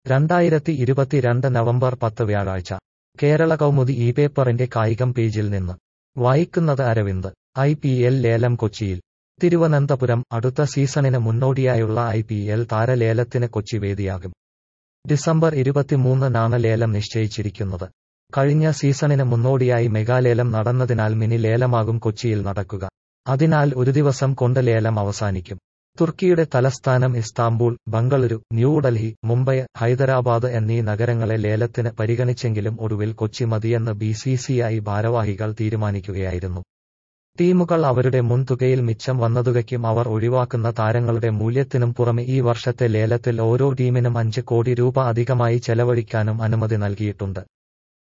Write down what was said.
രണ്ടായിരത്തി ഇരുപത്തിരണ്ട് നവംബർ പത്ത് വ്യാഴാഴ്ച കേരള കൗമുദി ഈ പേപ്പറിന്റെ കായികം പേജിൽ നിന്ന് വായിക്കുന്നത് അരവിന്ദ് ഐ പി എൽ ലേലം കൊച്ചിയിൽ തിരുവനന്തപുരം അടുത്ത സീസണിന് മുന്നോടിയായുള്ള ഐ പി എൽ താരലേലത്തിന് കൊച്ചി വേദിയാകും ഡിസംബർ ഇരുപത്തിമൂന്നിനാണ് ലേലം നിശ്ചയിച്ചിരിക്കുന്നത് കഴിഞ്ഞ സീസണിന് മുന്നോടിയായി മെഗാലേലം നടന്നതിനാൽ മിനി ലേലമാകും കൊച്ചിയിൽ നടക്കുക അതിനാൽ ഒരു ദിവസം കൊണ്ട് ലേലം അവസാനിക്കും തുർക്കിയുടെ തലസ്ഥാനം ഇസ്താംബൂൾ ബംഗളൂരു ന്യൂഡൽഹി മുംബൈ ഹൈദരാബാദ് എന്നീ നഗരങ്ങളെ ലേലത്തിന് പരിഗണിച്ചെങ്കിലും ഒടുവിൽ കൊച്ചി മതിയെന്ന് ബി സി സി ഐ ഭാരവാഹികൾ തീരുമാനിക്കുകയായിരുന്നു ടീമുകൾ അവരുടെ മുൻതുകയിൽ മിച്ചം വന്നതുകയ്ക്കും അവർ ഒഴിവാക്കുന്ന താരങ്ങളുടെ മൂല്യത്തിനും പുറമെ ഈ വർഷത്തെ ലേലത്തിൽ ഓരോ ടീമിനും അഞ്ച് കോടി രൂപ അധികമായി ചെലവഴിക്കാനും അനുമതി നൽകിയിട്ടുണ്ട്